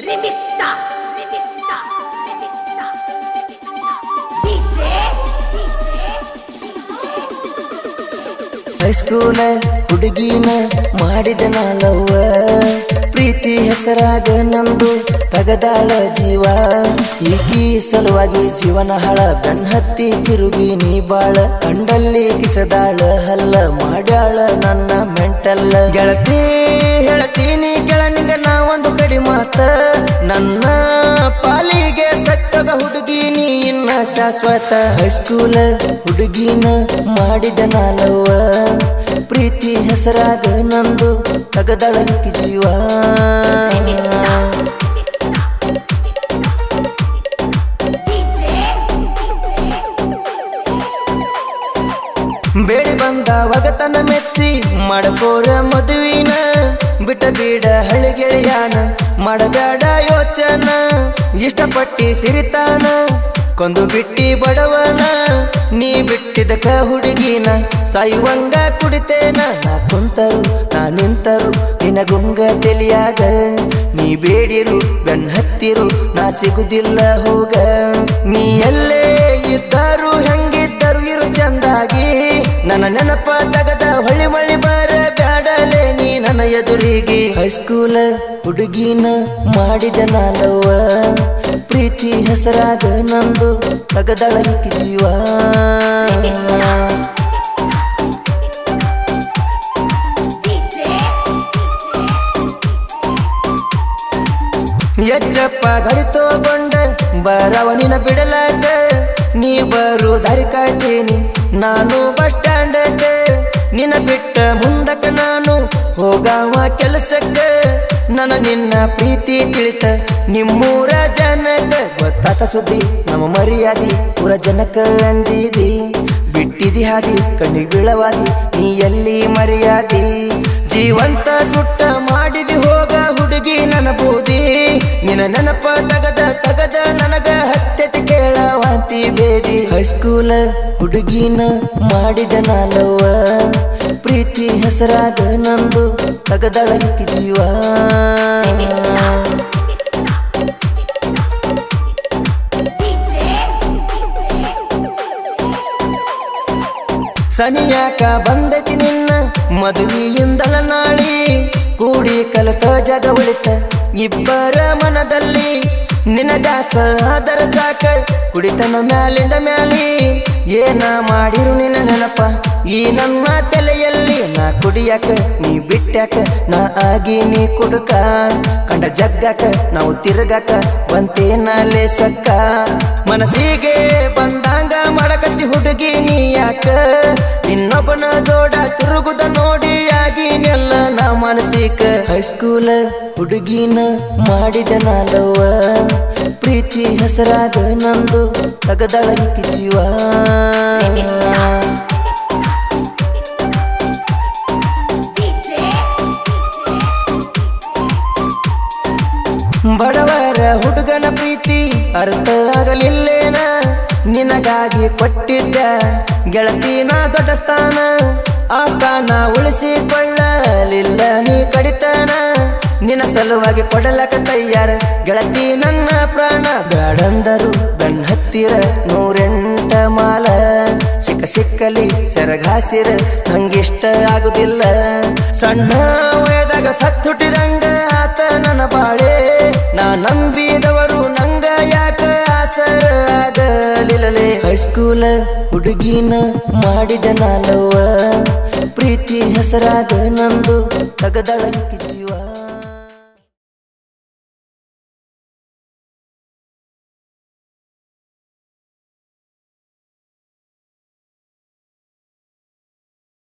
Remix Star, Remix Star, Remix Star, Remix Star. DJ, DJ, ಹೈಸ್ಕೂಲ ಹುಡುಗಿನ ಮಾಡಿದ ನಾಲವ್ವ ಪ್ರೀತಿ ಹೆಸರಾಗ ನಂದು ತಗದಾಳ ಜೀವ ಈಕಿ ಸಲುವಾಗಿ ಜೀವನ ಹಳ ಬೆನ್ನತ್ತಿ ತಿರುಗಿ ನೀ ಬಾಳ ಕಂಡಲ್ಲಿ ಕಿಸದಾಳ ಹಲ್ಲ ಮಾಡ್ಯಾಳ ನನ್ನ ಮೆಂಟಲ್ಲ ಗೆಳತಿ ಹೇಳ್ತೀನಿ ಕೆಳನಿಗ ನಾ ಒಂದು ಕಡಿ ಮಾತ ನನ್ನ ಪಾಲಿಗೆ ಸತ್ತಗ ಹುಡುಗಿ ನೀ ಇನ್ನ ಶಾಶ್ವತ ಹೈಸ್ಕೂಲ ಹುಡುಗಿನ ಮಾಡಿದ ನಾಲವ್ವ ಪ್ರೀತಿ ಹೆಸರಾಗ ನಂದು ತಗದಳ ಈಕಿ ಜೀವ ಬೇಡಿ ಬಂದ ಒಗತನ ಮೆಚ್ಚಿ ಮಾಡಕೋರ ಮದುವಿನ ಬಿಟ್ಟ ಬೀಡ ಹಳ್ಳಿಗೆಳೆಯಾನ ಮಾಡಬೇಡ ಯೋಚನ ಇಷ್ಟಪಟ್ಟಿ ಸಿರಿತಾನ ಕೊಂದು ಬಿಟ್ಟಿ ಬಡವನ ನೀ ಬಿಟ್ಟಿದಕ ಹುಡುಗಿನ ಸಾಯುವಂಗ ಕುಡಿತೇನ ನಾ ಕುಂತರು ನಾ ನಿಂತರು ನಿನಗುಂಗ ತಿಳಿಯಾಗ ನೀ ಬೇಡಿರು ಬೆನ್ ಹತ್ತಿರು ನಾ ಸಿಗುದಿಲ್ಲ ಹೋಗ ನೀ ಎಲ್ಲೇ ಇದ್ದರು ಹೆಂಗಿದ್ದರು ಇರು ಚಂದಾಗಿ ನನ್ನ ನೆನಪ ತಗದ ಹೊಳಿ ಮಳಿ ಬರ ಬ್ಯಾಡಲೆ ನೀ ನನ್ನ ಎದುರಿಗೆ ಹೈಸ್ಕೂಲ ಹುಡುಗಿನ ಮಾಡಿದ ನಾಲವ್ವ ಪ್ರೀತಿ ಹೆಸರಾಗ ನಂದು ತಗದಳ ಈಕಿ ಜೀವ ಎಚ್ಚಪ್ಪ ಗಡಿ ತಗೊಂಡ ಬರವನಿನ ಬಿಡಲಾಕ ನೀ ಬರು ದಾರಿ ಕಾಯ್ತೀನಿ ನಾನು ಬಸ್ ಸ್ಟ್ಯಾಂಡಕ್ಕ ನಿನ್ನ ಬಿಟ್ಟ ಮುಂದಕ್ಕ ನಾನು ಹೋಗಾವ ಕೆಲಸಕ್ಕ ನನ್ನ ನಿನ್ನ ಪ್ರೀತಿ ತಿಳಿತ ನಿಮ್ಮೂರ ಜನಕ ಗೊತ್ತಾತ ಸುದ್ದಿ ನಮ್ಮ ಮರ್ಯಾದಿ ಊರ ಜನಕ ಅಂಜಿದಿ ಬಿಟ್ಟಿದಿ ಹಾದಿ ಕಣ್ಣಿಗೆ ಬೀಳವಾದಿ ನೀ ಎಲ್ಲಿ ಮರ್ಯಾದಿ ಜೀವಂತ ಸುಟ್ಟ ಮಾಡಿದಿ ಹೋಗ ಹುಡುಗಿ ನನ್ನ ಬೂದಿ ನಿನ್ನ ನೆನಪ ತಗದ ತಗದ ನನಗ ಹತ್ಯತೆ ಕೇಳವಾಂತಿ ಬೇದಿ ಹೈಸ್ಕೂಲ ಹುಡುಗಿನ ಮಾಡಿದ ನಾಲವ್ವ ಪ್ರೀತಿ ಹೆಸರಾಗ ನಂದು ತಗದಳ ಈಕಿ ಜೀವ ಸನಿಯಾಕ ಬಂದತಿ ನಿನ್ನ ಮದುವೆಯಿಂದಲ ನಾಳಿ ಕೂಡಿ ಕಲತ ಜಗ ಉಳಿತ ಇಬ್ಬರ ಮನದಲ್ಲಿ ನಿನ್ನ ದಾಸ ಆದರ ಸಾಕ ಕುಡಿತನ ಮ್ಯಾಲಿಂದ ಮ್ಯಾಲಿ ಏನ ಮಾಡಿರು ನಿನ್ನ ನೆನಪ ಈ ನನ್ನ ತಲೆಯಲ್ಲಿ ನಾ ಕುಡಿಯಾಕ ನೀ ಬಿಟ್ಟಾಕ ನಾ ಆಗಿ ನೀ ಕುಡುಕ ಕಂಡ ಜಗ್ಗಾಕ ನಾವು ತಿರುಗಾಕ ಬಂತೇನ ಲೇಸಕ್ಕ ಮನಸ್ಸಿಗೆ ಬಂದಂಗ ಮಾಡಕತ್ತಿ ಹುಡುಗಿ ನೀ ಯಾಕ ಇನ್ನೊಬ್ಬನ ಜೋಡ ತಿರುಗುದ ನೋಡಿ ಆಗಿನೆಲ್ಲ ನಾ ಮಾನಸಿಕ ಹೈಸ್ಕೂಲ ಹುಡುಗಿನ ಮಾಡಿದ ನಾಲವ್ವ ಪ್ರೀತಿ ಹೆಸರಾಗ ನಂದು ತಗದಳ ಈಕಿ ಜೀವ ಬಡವರ ಹುಡುಗನ ಪ್ರೀತಿ ಅರ್ಥ ಆಗಲಿಲ್ಲೇನ ನಿನಗಾಗಿ ಕೊಟ್ಟಿದ್ದ ಗೆಳತಿನ ದೊಡ್ಡ ಸ್ಥಾನ ಆ ಸ್ಥಾನ ಉಳಿಸಿಕೊಳ್ಳಲಿಲ್ಲ ನೀ ಕಡಿತನ ನಿನ್ನ ಸಲುವಾಗಿ ಕೊಡಲಕ ತಯ್ಯಾರ ಗೆಳತಿ ನನ್ನ ಪ್ರಾಣ ಬ್ಯಾಡಂದರು ಬೆನ್ ಹತ್ತಿರ ನೂರೆಂಟ ಮಾಲ ಸಿಕ್ಕ ಸಿಕ್ಕಲಿ ಸೆರಗಾಸಿರ ನಂಗಿಷ್ಟ ಆಗುದಿಲ್ಲ ಸಣ್ಣ ವಯದಾಗ ಸತ್ತುಟ್ಟಿದಂಗ ಆತ ನನ್ನ ಬಾಳೆ ನಾ ನಂಬಿದವರು ನಂಗ ಯಾಕ ಆಸರ ಆಗಲಿಲ್ಲಲೆ ಹೈಸ್ಕೂಲ ಹುಡುಗಿನ ಮಾಡಿದ ನಾಲವ್ವ ಪ್ರೀತಿ ಹೆಸರಾಗ ನಂದು ತಗದಳ ಈಕಿ ಜೀವ